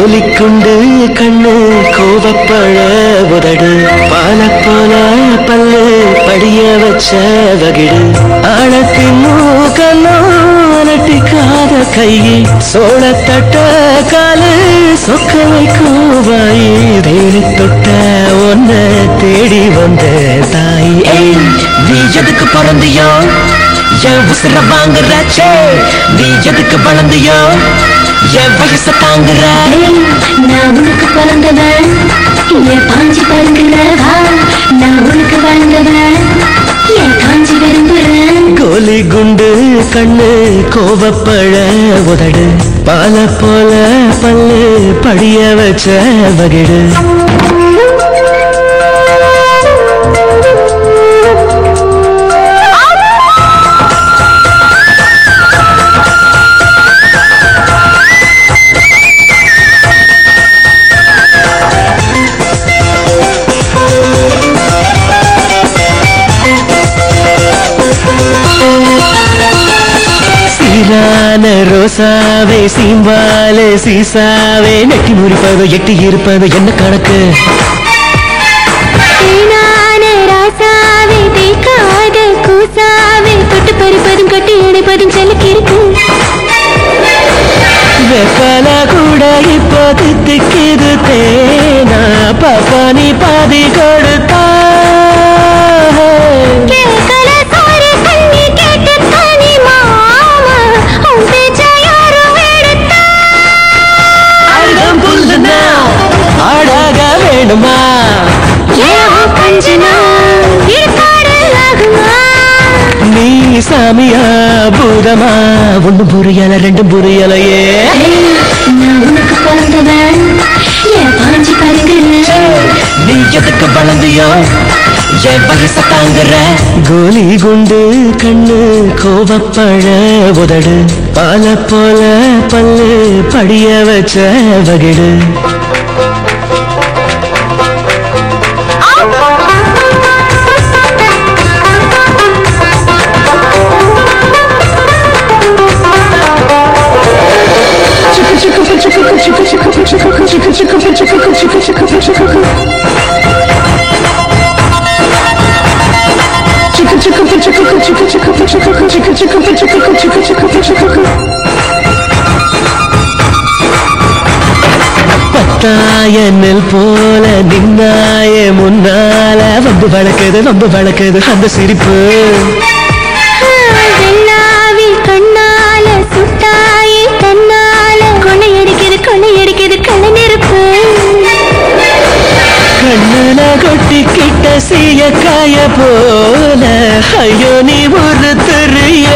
கோலிக்குண்டு கண்ணு கோவப்பழ உதடு பால போல பல்லு படிய வச்ச வகிடு ஆழத்தின் மூக்கனோ நட்டிக்காத கையை சோளத்தட்ட காலு சொக்க வைக்கும் வாய் தேடி தொட்ட ஒன்ன தேடி வந்த தாய் ஏய், நீ எதுக்கு பிறந்தியோ என் உசுர வாங்குறாச்சே நீ எதுக்கு வளர்ந்தியோ என் வயச தாங்குற நான் உனக்கு பிறந்தவன் என் பாஞ்சி பருங்குறவா நான் உனக்கு வாழ்ந்தவன் என் காஞ்சி விரும்புறேன் கோலி குண்டு கண்ணு கோவப்பழ உதடு பால போல பல்லு படிய வச்ச வகிடு சீரான ரோசாவே சீம்பால சீசாவே நெட்டி முறிப்பது எட்டி இருப்பது என்ன கணக்கு தேனான ராசாவே தேக்காத கூசாவே தொட்டு பறிப்பதும் கட்டி அணைப்பதும் செலுக்கு இருக்கு வெப்பல கூட இப்போ தித்திக்குது தேனா பாப்பா நீ பாதி கொடுத்தா கேட்கல சோறு தண்ணி கேட்டு தனி மாமா உன் பேச்ச யாரும் எடுத்தா அழுதம் புல்லுனா ஆடாக வேணுமா ஏன் கஞ்சனா இருக்காடு ஆகுமா நீ சாமியா பூதமா ஒண்ணும் புரியல ரெண்டும் புரியலையே நான் உனக்கு பிறந்தவன் என் பாஞ்சி பருங்குறேன் நீ எதுக்கு வளர்ந்தியோ என் வயச தாங்குற கோலி குண்டு கண்ணு கோவப்பழ உதடு பால போல பல்லு படிய வச்ச வகிடு பத்தாய நெல் போல நின்னாய முன்னால வம்பு வளர்க்குது வம்பு வளர்க்குது அந்த சிரிப்பு வெள்ளாவி கண்ணால சுட்டாயி தன்னால கொள்ளையடிக்குது கொள்ளையடிக்குது கள்ள நெருப்பு கண்ணுல கொட்டிக்கிட்ட சீய காய போல ஐயோ நீ ஒரு தெரிய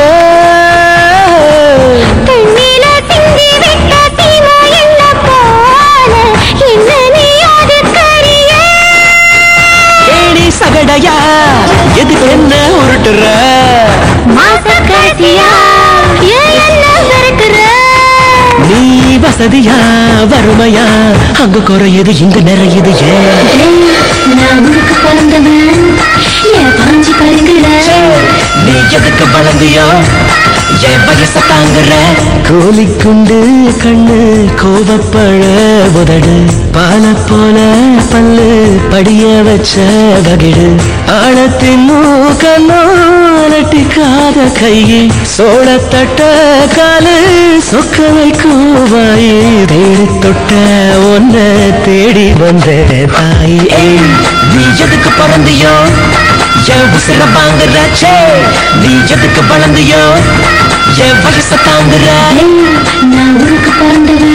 தண்ணீல சிந்தி விட்ட சீமா என்ன போல என்ன நீ அது கரிய ஏடி சகடையா எதுக்கு என்ன உருட்டுற மாச கடைசியா ஏன் என்ன விரட்டுற நீ வசதியா வறுமையா அங்க குறையுது இங்க நிறையுது ஏன் நான் உனக்கு பிறந்தவன் என் பாஞ்சி பருங்குறேன் நீ எதுக்கு வளர்ந்தியோ என் வயச தாங்குற கோலிக்குண்டு கண்ணு கோவப்பழ உதடு பால போல பல்லு படிய வச்ச வகிடு ஆழத்தின் மூக்கனோ நட்டிக்காத கையை சோளத்தட்ட காலு சொக்க வைக்கும் வாய் தேடி தொட்ட ஒன்ன தேடி வந்த தாய் ஏய், நீ எதுக்கு பிறந்தியோ என் உசிர வாங்குறாச்சே நீ எதுக்கு வளர்ந்தியோ என் வயச தாங்குற நான் உனக்கு பிறந்தவன்